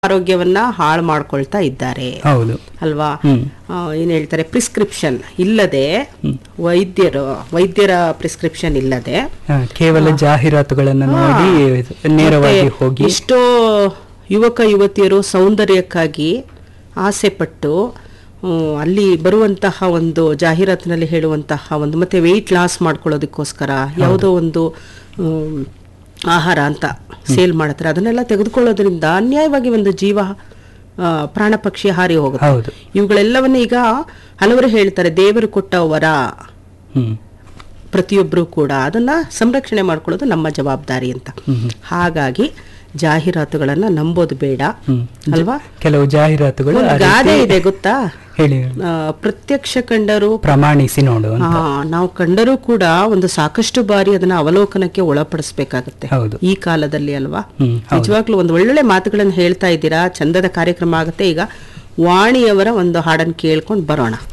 ಆರೋಗ್ಯವನ್ನ ಹಾಳು ಮಾಡ್ಕೊಳ್ತಾ ಇದ್ದಾರೆ ಹೌದು ಅಲ್ವಾ ಹ್ಮ್. ಆ, ಏನ್ ಹೇಳ್ತಾರೆ ಪ್ರಿಸ್ಕ್ರಿಪ್ಷನ್ ಇಲ್ಲದೆ ವೈದ್ಯರು ವೈದ್ಯರ ಪ್ರಿಸ್ಕ್ರಿಪ್ಷನ್ ಇಲ್ಲದೆ ಆ, ಕೇವಲ ಜಾಹೀರಾತುಗಳನ್ನು ನೋಡಿ ನೇರವಾಗಿ ಮತ್ತೆ ಹೋಗಿ ಎಷ್ಟೋ ಯುವಕ ಯುವತಿಯರು ಸೌಂದರ್ಯಕ್ಕಾಗಿ ಆಸೆ ಪಟ್ಟು ಹ್ಮ್, ಅಲ್ಲಿ ಬರುವಂತಹ ಒಂದು ಜಾಹೀರಾತಿನಲ್ಲಿ ಹೇಳುವಂತಹ ಒಂದು ಮತ್ತೆ ವೆಯ್ಟ್ ಲಾಸ್ ಮಾಡ್ಕೊಳ್ಳೋದಕ್ಕೋಸ್ಕರ ಯಾವುದೋ ಒಂದು ಹ್ಮ್, ಆಹಾರ ಅಂತ ಸೇಲ್ ಮಾಡ್ತಾರೆ ಅದನ್ನೆಲ್ಲ ತೆಗೆದುಕೊಳ್ಳೋದ್ರಿಂದ ಅನ್ಯಾಯವಾಗಿ ಒಂದು ಜೀವ ಆ, ಪ್ರಾಣ ಪಕ್ಷಿ ಹಾರಿ ಹೋಗುತ್ತೆ ಹೌದು ಇವುಗಳೆಲ್ಲವನ್ನ ಈಗ ಹಲವರು ಹೇಳ್ತಾರೆ ದೇವರು ಕೊಟ್ಟ ವರ ಹ್ಮ್ ಪ್ರತಿಯೊಬ್ಬರು ಕೂಡ ಅದನ್ನ ಸಂರಕ್ಷಣೆ ಮಾಡ್ಕೊಳ್ಳೋದು ನಮ್ಮ ಜವಾಬ್ದಾರಿ ಅಂತ ಹಾಗಾಗಿ ಜಾಹೀರಾತುಗಳನ್ನ ನಂಬೋದು ಬೇಡ ಹ್ಮ್. ಅಲ್ವಾ ಕೆಲವು ಜಾಹೀರಾತುಗಳು ಒಂದು ಆ ಗಾದೆ ರೀತಿ- ಇದೆ ಗೊತ್ತಾ ಹೇಳಿ ಆ, ಪ್ರತ್ಯಕ್ಷ ಕಂಡರು ಪ್ರಮಾಣಿಸಿ ನೋಡು ಅಂತ ಆ, ನಾವು ಕಂಡರೂ ಕೂಡ ಒಂದು ಸಾಕಷ್ಟು ಬಾರಿ ಅದನ್ನ ಅವಲೋಕನಕ್ಕೆ ಒಳಪಡಿಸ್ಬೇಕಾಗತ್ತೆ ಹೌದು ಈ ಕಾಲದಲ್ಲಿ ಅಲ್ವಾ ಹ್ಮ್ ಹೌದು ನಿಜವಾಗ್ಲೂ ಒಂದು ಒಳ್ಳೊಳ್ಳೆ ಮಾತುಗಳನ್ನು ಹೇಳ್ತಾ ಇದ್ದೀರಾ ಚಂದದ ಕಾರ್ಯಕ್ರಮ ಆಗುತ್ತೆ ಈಗ ವಾಣಿಯವರ ಒಂದು ಹಾಡನ್ನು ಕೇಳ್ಕೊಂಡು ಬರೋಣ